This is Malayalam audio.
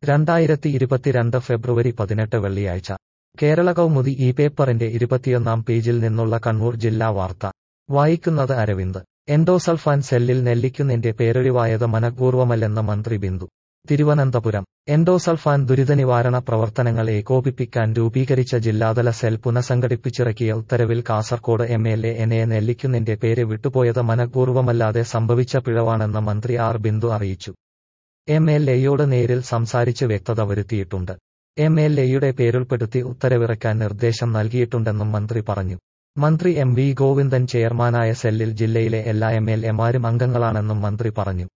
രണ്ടായിരത്തി ഇരുപത്തിരണ്ട് ഫെബ്രുവരി പതിനെട്ട് വെള്ളിയാഴ്ച കേരള കൗമുദി ഈ പേപ്പറിന്റെ ഇരുപത്തിയൊന്നാം പേജിൽ നിന്നുള്ള കണ്ണൂർ ജില്ലാ വാർത്ത വായിക്കുന്നത് അരവിന്ദ് എൻഡോസൾഫാൻ സെല്ലിൽ നെല്ലിക്കുന്നിന്റെ പേരൊഴിവായത് മനഃപൂർവ്വമല്ലെന്ന് മന്ത്രി ബിന്ദു തിരുവനന്തപുരം എൻഡോസൾഫാൻ ദുരിതനിവാരണ പ്രവർത്തനങ്ങൾ ഏകോപിപ്പിക്കാൻ രൂപീകരിച്ച ജില്ലാതല സെൽ പുനഃസംഘടിപ്പിച്ചിറക്കിയ ഉത്തരവിൽ Kasaragod M L A N A നെല്ലിക്കുന്നിന്റെ പേര് വിട്ടുപോയത് മനഃപൂർവ്വമല്ലാതെ സംഭവിച്ച പിഴവാണെന്ന് മന്ത്രി ആർ ബിന്ദു അറിയിച്ചു എം എൽ എയോട് നേരിൽ സംസാരിച്ച് വ്യക്തത വരുത്തിയിട്ടുണ്ട് എം എൽ എയുടെ പേരുൾപ്പെടുത്തി ഉത്തരവിറക്കാൻ നിർദ്ദേശം നൽകിയിട്ടുണ്ടെന്നും മന്ത്രി പറഞ്ഞു മന്ത്രി എം വി ഗോവിന്ദൻ ചെയർമാനായ സെല്ലിൽ ജില്ലയിലെ എല്ലാ എം എൽ എമാരും അംഗങ്ങളാണെന്നും മന്ത്രി പറഞ്ഞു